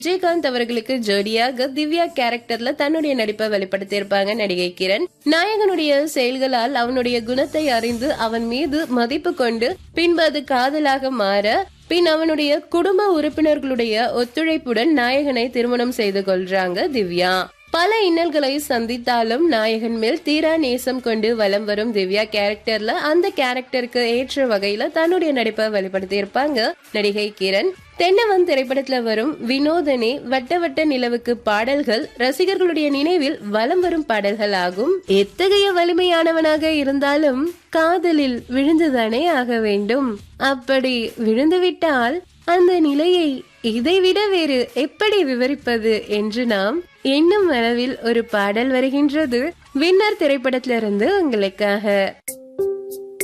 விஜயகாந்த் அவர்களுக்கு ஜோடியாக திவ்யா கேரக்டர்ல தன்னுடைய நடிப்பை வெளிப்படுத்தியிருப்பாங்க நடிகை கிரண் நாயகனுடைய செயல்களால் அவனுடைய குணத்தை அறிந்து அவன் மீது மதிப்பு கொண்டு பின்பு அது காதலாக மாற பின் அவனுடைய குடும்ப உறுப்பினர்களுடைய ஒத்துழைப்புடன் நாயகனை திருமணம் செய்து கொள்றாங்க திவ்யா பல இன்னல்களை சந்தித்தாலும் நாயகன் மேல் தீரா நேசம் கொண்டு வலம் வரும் திவ்யா கேரக்டர்ல அந்த கேரக்டருக்கு ஏற்ற வகையில தன்னுடைய நடிப்பை வெளிப்படுத்தி இருப்பாங்க நடிகை கிரண் தென்னவன் திரைப்படத்துல வரும் வினோதனே வட்ட வட்ட நிலவுக்கு பாடல்கள் ரசிகர்களுடைய நினைவில் வலம் வரும் பாடல்கள் ஆகும் எத்தகைய வலிமையானவனாக இருந்தாலும் காதலில் விழுந்துதானே ஆக வேண்டும் அப்படி விழுந்துவிட்டால் அந்த நிலையை இதைவிட வேறு எப்படி விவரிப்பது என்று நாம் எண்ணும் அளவில் ஒரு பாடல் வருகின்றது வின்னர் திரைப்படத்திலிருந்து உங்களுக்காக